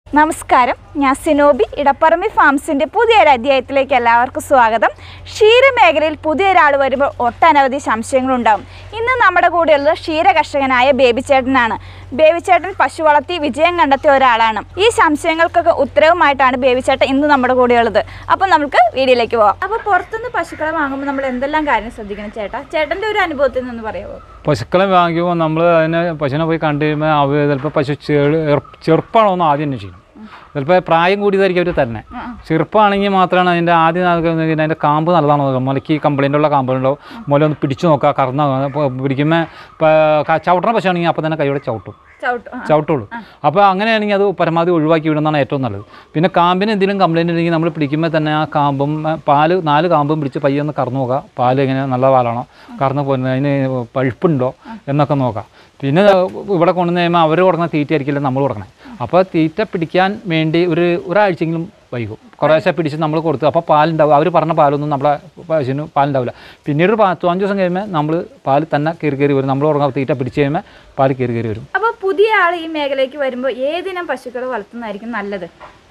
നമസ്കാരം ഞാൻ സിനോബി ഇടപ്പറമ്പി ഫാംസിൻ്റെ പുതിയൊരു അധ്യായത്തിലേക്ക് എല്ലാവർക്കും സ്വാഗതം ക്ഷീരമേഖലയിൽ പുതിയൊരാൾ വരുമ്പോൾ ഒട്ടനവധി സംശയങ്ങളുണ്ടാവും ഇന്ന് നമ്മുടെ കൂടെയുള്ളത് ക്ഷീര കർഷകനായ ബേബി ചേട്ടനാണ് ബേബി ചേട്ടൻ പശു വളർത്തി വിജയം കണ്ടെത്തിയ ഒരാളാണ് ഈ സംശയങ്ങൾക്കൊക്കെ ഉത്തരവുമായിട്ടാണ് ബേബി ചേട്ടൻ ഇന്ന് നമ്മുടെ കൂടെയുള്ളത് അപ്പോൾ നമുക്ക് വീഡിയോയിലേക്ക് പോകാം അപ്പോൾ പുറത്തുനിന്ന് പശുക്കളെ വാങ്ങുമ്പോൾ നമ്മൾ എന്തെല്ലാം കാര്യം ശ്രദ്ധിക്കണം ചേട്ടാ ചേട്ടൻ്റെ ഒരു അനുഭവത്തിൽ നിന്ന് പറയാമോ പശുക്കളെ വാങ്ങിക്കുമ്പോൾ നമ്മൾ അതിനെ പശുവിനെ പോയി കണ്ടു കഴിയുമ്പോൾ അവർ ചിലപ്പോൾ പശു ചെറു ചെറുപ്പാണോ എന്ന് ആദ്യം അന്വേഷിക്കും ചിലപ്പോൾ പ്രായം കൂടിയതായിരിക്കും അവർ തന്നെ ചെറുപ്പമാണെങ്കിൽ മാത്രമാണ് അതിൻ്റെ ആദ്യം നോക്കുന്നത് അതിൻ്റെ കാമ്പ് നല്ലതാണോ നോക്കുക മുലയ്ക്ക് കംപ്ലൈൻ്റ് ഉള്ള കാമ്പുണ്ടോ മുല ഒന്ന് പിടിച്ചു നോക്കുക കറന്ന പിടിക്കുമ്പോൾ ചവിട്ടണ പശുവാണെങ്കിൽ അപ്പോൾ തന്നെ കൈയോടെ ചവിട്ടും ചവിട്ടും ആ. ചവിട്ടുള്ളൂ അപ്പോൾ അങ്ങനെയാണെങ്കിൽ അത് പരമാവധി ഒഴിവാക്കി വിടുന്നതാണ് ഏറ്റവും നല്ലത് പിന്നെ കാമ്പിന് എന്തെങ്കിലും കംപ്ലൈൻറ്റ് ഉണ്ടെങ്കിൽ നമ്മൾ പിടിക്കുമ്പോൾ തന്നെ ആ കാമ്പും ആ, പാല് നാല് കാമ്പും പിടിച്ച് പയ്യെ ഒന്ന് കറന്നു നോക്കുക പാല് എങ്ങനെ നല്ല പാലാണോ കറന്നു പോകുന്നത് അതിന് പഴുപ്പുണ്ടോ എന്നൊക്കെ നോക്കാം പിന്നെ ഇവിടെ കൊണ്ടുവന്ന് കഴിയുമ്പോൾ അവർ കൊടുക്കുന്ന തീറ്റ ആയിരിക്കില്ല നമ്മൾ കൊടുക്കണേ അപ്പോൾ തീറ്റ പിടിക്കാൻ വേണ്ടി ഒരു ഒരാഴ്ചയെങ്കിലും വൈകും കുറേശ്ശെ പിടിച്ച് നമ്മൾ കൊടുത്തു അപ്പോൾ പാലുണ്ടാവും അവർ പറഞ്ഞ പാലൊന്നും നമ്മളെ പശുവിന് പാലുണ്ടാവില്ല പിന്നീട് ഒരു പത്ത് അഞ്ച് ദിവസം കഴിയുമ്പോൾ നമ്മൾ പാൽ തന്നെ കയറി കയറി വരും നമ്മൾ കൊടുക്കുന്ന തീറ്റ പിടിച്ച് കഴിയുമ്പോൾ പാൽ കയറി കയറി വരും അപ്പോൾ പുതിയ ആൾ ഈ മേഖലയ്ക്ക് വരുമ്പോൾ ഏതിനം പശുക്കളെ വളർത്തുന്നതായിരിക്കും നല്ലത്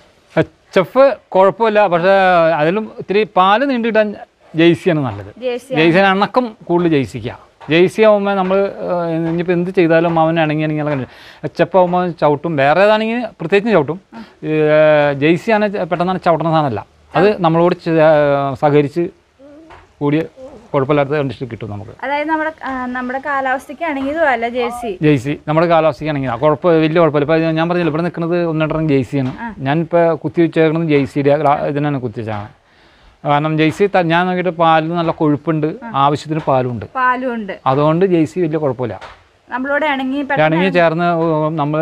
എച്ച് എഫ് കുഴപ്പമില്ല പക്ഷേ അതിലും ഇത്തിരി പാല് നീണ്ടിട്ടാൻ ജെയ്സിയാണ് നല്ലത് ജേഴ്സി ജെയ്സിന് അണക്കം കൂടുതൽ ജെയ്സിക്കുക ജെയ്സി ആകുമ്പോൾ നമ്മൾ ഇനിയിപ്പോൾ എന്ത് ചെയ്താലും അവൻ ഇണങ്ങി ഇണങ്ങി എച്ച് എഫ് ആകുമ്പോൾ ചവിട്ടും വേറെ ഏതാണെങ്കിൽ പ്രത്യേകിച്ചും ചവിട്ടും ജെയ്സിയാണ് പെട്ടെന്നാണ് ചവിട്ടുന്ന സാധനമല്ല അത് നമ്മളോട് ചെ- സഹകരിച്ച് കൂടിയ കുഴപ്പമില്ലാത്ത കണ്ടീഷൻ കിട്ടും നമുക്ക് അതായത് നമ്മുടെ ആ, നമ്മുടെ കാലാവസ്ഥയ്ക്കാണെങ്കിൽ ഇതും അല്ല ജേഴ്സി ജെയ്സി നമ്മുടെ കാലാവസ്ഥയ്ക്കാണെങ്കിൽ കുഴപ്പം വലിയ കുഴപ്പമില്ല ഇപ്പോൾ ഞാൻ പറഞ്ഞില്ല ഇവിടെ നിൽക്കുന്നത് ഒന്നിടം ജെയ്സിയാണ് ഞാനിപ്പോൾ കുത്തി വെച്ചേക്കുന്നത് ജെയ്സിയുടെ ഇതിനാണ് കുത്തി വെച്ചാണ് കാരണം ജെയ്സി ത- ഞാൻ നോക്കിയിട്ട് പാലിന് നല്ല കൊഴുപ്പുണ്ട് ആവശ്യത്തിന് പാലുണ്ട് പാലും ഉണ്ട് അതുകൊണ്ട് ജെയ്സി വലിയ കുഴപ്പമില്ല നമ്മളോട് ഇണങ്ങി പെട്ടെന്ന് ഇണങ്ങി ചേർന്ന് നമ്മൾ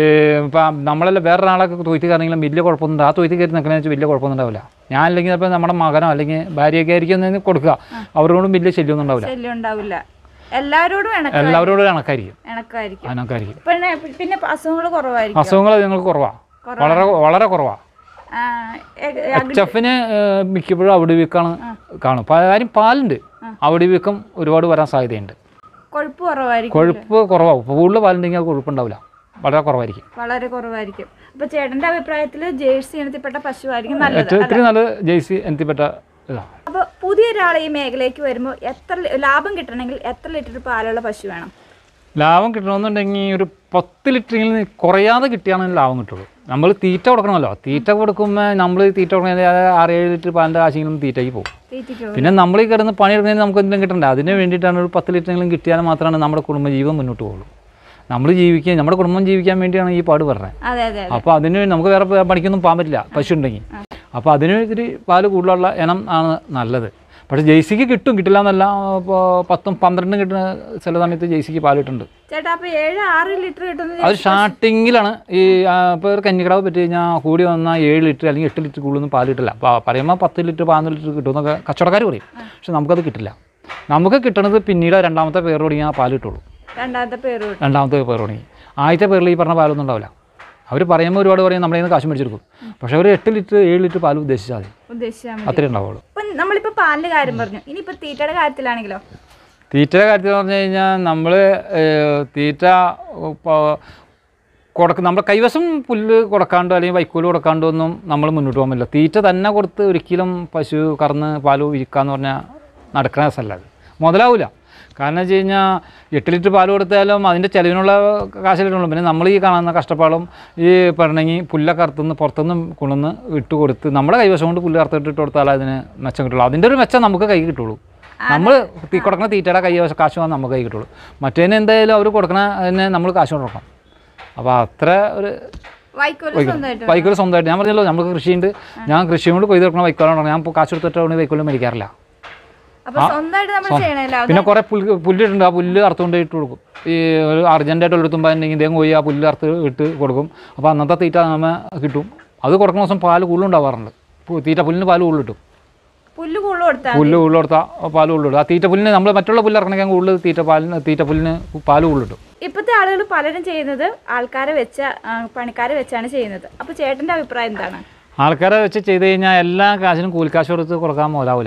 ഇപ്പം നമ്മളല്ല വേറൊരാളൊക്കെ തൊയ്ത്ത് കയറണമെങ്കിലും വലിയ കുഴപ്പമൊന്നും ആ തൊയ്ത്ത് കയറി നിൽക്കണമെന്ന് വെച്ചാൽ വലിയ കുഴപ്പമൊന്നും ഉണ്ടാവില്ല ഞാൻ അല്ലെങ്കിൽ ഇപ്പോൾ നമ്മുടെ മകനോ അല്ലെങ്കിൽ ഭാര്യയൊക്കെ ആയിരിക്കും ഒന്ന് കൊടുക്കുക അവരോടും വലിയ ശല്യമൊന്നും ഉണ്ടാവില്ല ശല്യം ഉണ്ടാവില്ല എല്ലാവരോടും ഇണക്ക എല്ലാവരോടും ഇണക്കായിരിക്കും ഇണക്കായിരിക്കും ഇണക്കായിരിക്കും പിന്നെ പിന്നെ അസുഖങ്ങൾ കുറവായിരിക്കും അസുഖങ്ങൾ നിങ്ങൾക്ക് കുറവാണ് വളരെ വളരെ കുറവാണ് ആ, എ- എച്ച് എഫിന് മിക്കപ്പോഴും അവിടെ വീക്കാണ് കാണും പ- കാര്യം പാലുണ്ട് അവിടെ വീക്കം ഒരുപാട് വരാൻ സാധ്യതയുണ്ട് കൊഴുപ്പ് കുറവായിരിക്കും കൊഴുപ്പ് കുറവാകും കൂടുതൽ പാലുണ്ടെങ്കിൽ അത് കൊഴുപ്പുണ്ടാവില്ല വളരെ കുറവായിരിക്കും വളരെ കുറവായിരിക്കും അപ്പൊ ചേട്ടന്റെ അഭിപ്രായത്തിൽ ജേഴ്സി ഇനത്തിൽപ്പെട്ട പശുവായിരിക്കും നല്ലത് ഏറ്റവും ഇത്തിരി നല്ല ജെയ്സി എന്തിപ്പെട്ട ഇതാണ് അപ്പൊ പുതിയൊരാൾ ഈ മേഖലയ്ക്ക് വരുമ്പോൾ എത്ര ലി- ലാഭം കിട്ടണമെങ്കിൽ എത്ര ലിറ്റർ പാലുള്ള പശു വേണം ലാഭം കിട്ടണമെന്നുണ്ടെങ്കിൽ ഒരു പത്ത് ലിറ്ററെങ്കിലും കുറയാതെ കിട്ടിയാണ് ലാഭം കിട്ടുള്ളൂ നമ്മൾ തീറ്റ കൊടുക്കണമല്ലോ തീറ്റ കൊടുക്കുമ്പോൾ നമ്മൾ തീറ്റ കൊടുക്കുന്നത് ആറ് ഏഴ് ലിറ്റർ പാലിൻ്റെ ആശയെങ്കിലും തീറ്റയ്ക്ക് പോകും തീറ്റിക്കോ പിന്നെ നമ്മൾ ഈ കിടന്ന് പണിയെടുക്കുന്നതിന് നമുക്ക് എന്തെങ്കിലും കിട്ടണ്ടേ അതിന് വേണ്ടിയിട്ടാണ് ഒരു പത്ത് ലിറ്ററെങ്കിലും കിട്ടിയാൽ മാത്രമാണ് നമ്മുടെ കുടുംബജീവൻ മുന്നോട്ട് പോകുള്ളൂ നമ്മൾ ജീവിക്കുക നമ്മുടെ കുടുംബം ജീവിക്കാൻ വേണ്ടിയാണ് ഈ പാട് പറഞ്ഞത് അതെ അതെ അതെ അപ്പോൾ അതിന് വേണ്ടി നമുക്ക് വേറെ പണിക്കൊന്നും പോകാൻ പറ്റില്ല പശു ഉണ്ടെങ്കിൽ അപ്പോൾ അതിന് ഇത്തിരി പാല് കൂടുതലുള്ള ഇനം ആണ് നല്ലത് പക്ഷേ ജെയ്സിക്ക് കിട്ടും കിട്ടില്ല എന്നല്ല ഇപ്പോൾ പത്തും പന്ത്രണ്ടും കിട്ടുന്ന ചില സമയത്ത് ജെയ്സിക്ക് പാൽ കിട്ടുന്നുണ്ട് ചേട്ടാ അപ്പൊ ഏഴ് ആറ് ലിറ്റർ കിട്ടുന്നത് അത് സ്റ്റാർട്ടിങ്ങിലാണ് ഈ ഇപ്പോൾ ഒരു കഞ്ഞിക്കടവ് പറ്റി കഴിഞ്ഞാൽ കൂടി വന്നാൽ ഏഴ് ലിറ്റർ അല്ലെങ്കിൽ എട്ട് ലിറ്റർ കൂടുതലൊന്നും പാൽ കിട്ടില്ല അപ്പോൾ പറയുമ്പോൾ പത്ത് ലിറ്റർ പതിനൊന്ന് ലിറ്റർ കിട്ടുമെന്നൊക്കെ കച്ചവടക്കാർ പറയും പക്ഷെ നമുക്കത് കിട്ടില്ല നമുക്ക് കിട്ടണത് പിന്നീട് രണ്ടാമത്തെ പേർ തുടങ്ങിയാൽ പാൽ കിട്ടുള്ളൂ രണ്ടാമത്തെ പേര് കിട്ടും രണ്ടാമത്തെ പേർ തുടങ്ങി ആദ്യത്തെ പേരിൽ ഈ പറഞ്ഞ പാലൊന്നും ഉണ്ടാവില്ല അവർ പറയുമ്പോൾ ഒരുപാട് പറയും നമ്മുടെ നിന്ന് കാശ് മേടിച്ചെടുക്കും പക്ഷേ ഒരു എട്ട് ലിറ്റർ ഏഴ് ലിറ്റർ പാൽ ഉദ്ദേശിച്ചാൽ മതി ഉദ്ദേശിച്ചാൽ മതി അത്രേ ഉണ്ടാവുള്ളൂ ഇപ്പൊ നമ്മളിപ്പോ പാലിന്റെ കാര്യം പറഞ്ഞു ഇനിയിപ്പോ തീറ്റയുടെ കാര്യത്തിലാണെങ്കിലോ തീറ്റയുടെ കാര്യത്തിൽ പറഞ്ഞു കഴിഞ്ഞാൽ നമ്മൾ തീറ്റ ഇപ്പോൾ കൊടുക്ക നമ്മുടെ കൈവശം പുല്ല് കൊടുക്കാണ്ടോ അല്ലെങ്കിൽ വൈക്കോല് കൊടുക്കാണ്ടോ ഒന്നും നമ്മൾ മുന്നോട്ട് പോകാൻ പറ്റില്ല തീറ്റ തന്നെ കൊടുത്ത് ഒരിക്കലും പശു കറന്ന് പാല് വിൽക്കാന്ന് പറഞ്ഞാൽ നടക്കുന്ന രസമല്ല അത് മുതലാവില്ല കാരണം വെച്ച് കഴിഞ്ഞാൽ എട്ട് ലിറ്റർ പാൽ കൊടുത്താലും അതിൻ്റെ ചിലവിനുള്ള കാശ് കിട്ടുള്ളൂ പിന്നെ നമ്മൾ ഈ കാണുന്ന കഷ്ടപ്പാടും ഈ പറഞ്ഞെങ്കിൽ പുല്ലൊക്കെ അറുത്തുനിന്ന് പുറത്തുനിന്ന് കൊണ്ടുവന്ന് ഇട്ട് കൊടുത്ത് നമ്മുടെ കൈവശം കൊണ്ട് പുല്ല് അറുത്തിട്ട് ഇട്ട് കൊടുത്താൽ അതിന് മെച്ചം കിട്ടുള്ളൂ അതിൻ്റെ ഒരു മെച്ചം നമുക്ക് കൈ കിട്ടുള്ളൂ നമ്മൾ തീ കൊടുക്കുന്ന തീറ്റയുടെ കൈ കാശ് വന്നാൽ നമുക്ക് കൈ കിട്ടുള്ളൂ മറ്റേതിന് എന്തായാലും അവർ കൊടുക്കണ അതിന് നമ്മൾ കാശ് കൊടുക്കണം അപ്പോൾ അത്ര ഒരു വൈക്കോല് സ്വന്തമായിട്ട് വൈക്കോൽ സ്വന്തമായിട്ട് ഞാൻ പറഞ്ഞല്ലോ നമുക്ക് കൃഷിയുണ്ട് ഞാൻ കൃഷി കൊണ്ട് കൊയ്ത് കൊടുക്കുന്ന വൈക്കോലാണ് ഞാൻ ഇപ്പോൾ കാശ് കൊടുത്തിട്ട് വൈക്കോലും മേടിക്കാറില്ല അപ്പൊ സ്വന്തമായിട്ട് നമ്മൾ ചെയ്യണല്ലോ പിന്നെ കുറേ പുല്ല് പുല്ലിട്ടുണ്ട് ആ പുല്ല് അറുത്തുകൊണ്ട് ഇട്ട് കൊടുക്കും ഈ ഒരു അർജൻറ്റായിട്ട് എടുത്തുമ്പോൾ ഉണ്ടെങ്കിൽ ഇതേ പോയി ആ പുല്ല് അറുത്ത് ഇട്ട് കൊടുക്കും അപ്പോൾ അന്നത്തെ തീറ്റ നമ്മ കിട്ടും അത് കൊടുക്കുന്ന ദിവസം പാല് കൂടുതലുണ്ടാവാറുണ്ട് പു- തീറ്റ പുല്ലിന് പാല് കൂടുതൽ കിട്ടും പുല്ല് കൂടുതൽ കൊടുത്താൽ പുല്ല് കൂടുതൽ കൊടുത്താൽ പാല് കൂടുതൽ കിട്ടും ആ തീറ്റ പുല്ലിന് നമ്മൾ മറ്റുള്ള പുല്ല് ഇറക്കണമെങ്കിൽ കൂടുതൽ തീറ്റ പാലിന് തീറ്റ പുല്ലിന് പാല് കൂടുതൽ കിട്ടും ഇപ്പോഴത്തെ ആളുകൾ പലരും ചെയ്യുന്നത് ആൾക്കാരെ വെച്ച ആ, പണിക്കാരെ വെച്ചാണ് ചെയ്യുന്നത് അപ്പൊ ചേട്ടന്റെ അഭിപ്രായം എന്താണ് ആൾക്കാരെ വെച്ച് ചെയ്ത് കഴിഞ്ഞാൽ എല്ലാ കാശിനും കൂലിക്കാശ് കൊടുത്ത് കൊടുക്കാൻ മുതലാവില്ല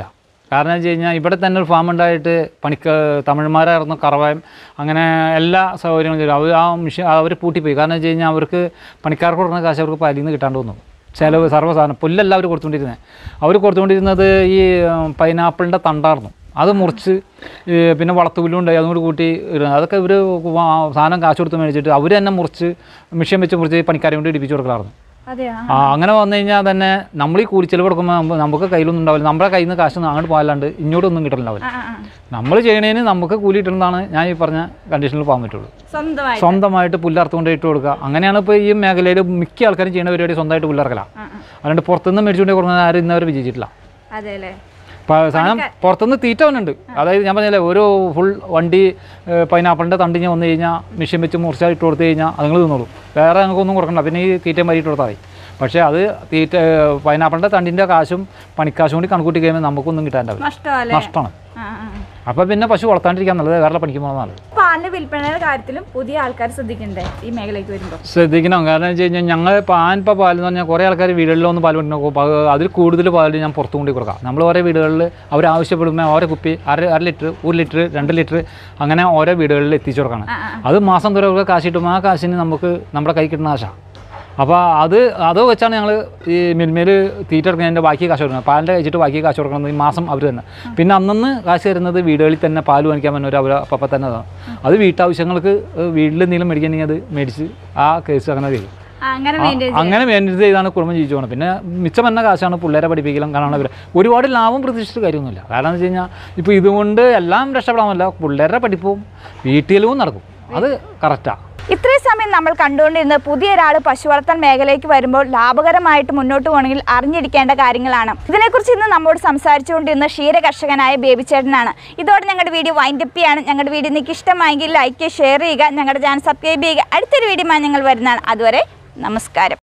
കാരണം വെച്ച് കഴിഞ്ഞാൽ ഇവിടെ തന്നെ ഒരു ഫാം ഉണ്ടായിട്ട് പണിക്ക് തമിഴന്മാരായിരുന്നു കറവായും അങ്ങനെ എല്ലാ സൗകര്യങ്ങളും ചെയ്തു അവർ ആ മിഷൻ അവർ പൂട്ടിപ്പോയി കാരണം വെച്ച് കഴിഞ്ഞാൽ അവർക്ക് പണിക്കാർക്ക് കൊടുക്കുന്ന കാശ് അവർക്ക് പലിയിൽ നിന്ന് കിട്ടാണ്ട് വന്നു ചിലവ് സർവ്വസാധനം പുല്ലല്ല അവർ കൊടുത്തുകൊണ്ടിരുന്നത് അവർ കൊടുത്തുകൊണ്ടിരുന്നത് ഈ പൈനാപ്പിളിൻ്റെ തണ്ടായിരുന്നു അത് മുറിച്ച് ഈ പിന്നെ വളത്തുപുല്ലുണ്ടായി അതും കൂടി കൂട്ടി ഇടുന്നത് അതൊക്കെ ഇവർ സാധനം കാശ് കൊടുത്ത് മേടിച്ചിട്ട് അവർ തന്നെ മുറിച്ച് മിഷൻ വെച്ച് മുറിച്ച് പണിക്കാരെ കൊണ്ട് ഇടിപ്പിച്ച് കൊടുക്കലായിരുന്നു അതെയോ ആ അങ്ങനെ വന്നു കഴിഞ്ഞാൽ തന്നെ നമ്മൾ ഈ കൂലിച്ചെലവ് കൊടുക്കുമ്പോൾ നമ്മ- നമുക്ക് കയ്യിലൊന്നും ഉണ്ടാവില്ല നമ്മുടെ കയ്യിൽ നിന്ന് കാശ് അങ്ങോട്ട് പോകാല്ലാണ്ട് ഇങ്ങോട്ടൊന്നും കിട്ടുന്നുണ്ടാവില്ല ആ, ആ, ആ. നമ്മൾ ചെയ്യണതിന് നമുക്ക് കൂലി കിട്ടുന്നതാണ് ഞാൻ ഈ പറഞ്ഞ കണ്ടീഷനിൽ പോകാൻ പറ്റുള്ളൂ സ്വന്തമായി സ്വന്തമായിട്ട് പുല്ലറുത്തുകൊണ്ട് ഇട്ട് കൊടുക്കുക അങ്ങനെയാണ് ഇപ്പോൾ ഈ മേഖലയിൽ മിക്ക ആൾക്കാരും ചെയ്യുന്ന പരിപാടി സ്വന്തമായിട്ട് പുല്ലറക്കലാണ് ആ, ആ. അതുകൊണ്ട് പുറത്തുനിന്ന് മേടിച്ചുകൊണ്ട് കൊടുക്കുന്ന ആരും ഇന്നവരെ വിജയിച്ചിട്ടില്ല അതെ അല്ലേ അപ്പോൾ സാധനം പുറത്തുനിന്ന് തീറ്റ വന്നുണ്ട് അതായത് ഞാൻ പറഞ്ഞില്ലേ ഒരു ഫുൾ വണ്ടി പൈനാപ്പിളിൻ്റെ തണ്ട് ഞാൻ വന്നു കഴിഞ്ഞാൽ മെഷീൻ വെച്ച് മുറിച്ചാൽ ഇട്ട് കൊടുത്തു കഴിഞ്ഞാൽ അതുങ്ങൾ തിന്നോളൂ വേറെ ഞങ്ങൾക്കൊന്നും കൊടുക്കണ്ട പിന്നെ ഈ തീറ്റയും വരി ഇട്ട് കൊടുത്താൽ മതി പക്ഷേ അത് തീറ്റ പൈനാപ്പിളിൻ്റെ തണ്ടിൻ്റെ കാശും പണിക്കാശും കൂടി കണക്കൂട്ടി കഴിയുമ്പോൾ നമുക്കൊന്നും കിട്ടാണ്ടാവില്ല നഷ്ടമല്ലേ നഷ്ടമാണ് ആ, ആ, ആ. അപ്പോൾ പിന്നെ പശു വളർത്താണ്ടിരിക്കാൻ നല്ലത് വേറെ പണിക്ക് പോകുന്നത് നല്ലത് പാലിന്റെ വിൽപ്പനയുടെ കാര്യത്തിലും പുതിയ ആൾക്കാർ ശ്രദ്ധിക്കണ്ടേ ഈ മേഖലയ്ക്ക് വരുമ്പോൾ ശ്രദ്ധിക്കണം കാരണം വെച്ച് കഴിഞ്ഞാൽ ഞങ്ങൾ പാൻ ഇപ്പോൾ പാൽ എന്ന് പറഞ്ഞാൽ കുറേ ആൾക്കാർ വീടുകളിലൊന്നും പാൽ കൊണ്ടു നോക്കും അപ്പോൾ അതിൽ കൂടുതൽ പാൽ ഞാൻ പുറത്തു കൊണ്ടു കൊടുക്കാം നമ്മൾ ഓരോ വീടുകളിൽ അവർ ആവശ്യപ്പെടുമ്പോൾ ഓരോ കുപ്പി അര അര ലിറ്റർ ഒരു ലിറ്റർ രണ്ട് ലിറ്റർ അങ്ങനെ ഓരോ വീടുകളിൽ എത്തിച്ചു കൊടുക്കണം ആ, ആ. അത് മാസം തോറും അവർക്ക് കാശ് കിട്ടും ആ കാശിന് നമുക്ക് നമ്മുടെ കൈ കിട്ടുന്ന കാശാണ് അപ്പോൾ അത് അത് വെച്ചാണ് ഞങ്ങൾ ഈ മിൽമേൽ തീറ്റ എടുക്കുന്നതിൻ്റെ ബാക്കി കാശ് കൊടുക്കുന്നത് പാലിൻ്റെ കഴിച്ചിട്ട് ബാക്കി കാശ് കൊടുക്കുന്നത് ഈ മാസം അവർ തന്നെ പിന്നെ അന്നന്ന് കാശ് തരുന്നത് വീടുകളിൽ തന്നെ പാൽ വാങ്ങിക്കാൻ പറ്റുന്ന ഒരു അവർ അപ്പം തന്നെ അതാണ്. അത് വീട്ടാവശ്യങ്ങൾക്ക് വീട്ടിൽ എന്തെങ്കിലും മേടിക്കണമെങ്കിൽ അത് മേടിച്ച് ആ കേസ് അങ്ങനെ ചെയ്യും ആ, അങ്ങനെ മെയിൻറ്റെയിൻ അങ്ങനെ വേണ്ടത് ചെയ്താണ് കുടുംബം ജീവിച്ചു പോകുന്നത് പിന്നെ മിച്ചം എന്ന കാശാണ് പിള്ളേരെ പഠിപ്പിക്കലും കാരണം അവർ ഒരുപാട് ലാഭം പ്രതീക്ഷിച്ചിട്ട് കാര്യമൊന്നുമില്ല കാരണം എന്ന് വെച്ച് കഴിഞ്ഞാൽ ഇപ്പോൾ ഇതുകൊണ്ട് എല്ലാം രക്ഷപ്പെടാമല്ല പിള്ളേരുടെ പഠിപ്പും വീട്ടിലും നടക്കും അത് കറക്റ്റാണ് ഇത്രയും സമയം നമ്മൾ കണ്ടുകൊണ്ടിരുന്നത് പുതിയ ഒരാൾ പശു വളർത്തൽ മേഖലയ്ക്ക് വരുമ്പോൾ ലാഭകരമായിട്ട് മുന്നോട്ട് പോകണമെങ്കിൽ അറിഞ്ഞിരിക്കേണ്ട കാര്യങ്ങളാണ് ഇതിനെക്കുറിച്ച് ഇന്ന് നമ്മോട് സംസാരിച്ചുകൊണ്ടിരുന്ന ക്ഷീര കർഷകനായ ബേബി ചേട്ടനാണ് ഇതോടെ ഞങ്ങളുടെ വീഡിയോ വൈൻഡപ്പ് ചെയ്യാണ് ഞങ്ങളുടെ വീഡിയോ നിങ്ങൾക്ക് ഇഷ്ടമായെങ്കിൽ ലൈക്ക് ഷെയർ ചെയ്യുക ഞങ്ങളുടെ ചാനൽ സബ്സ്ക്രൈബ് ചെയ്യുക അടുത്തൊരു വീഡിയോ ഞങ്ങൾ വരുന്നതാണ് അതുവരെ നമസ്കാരം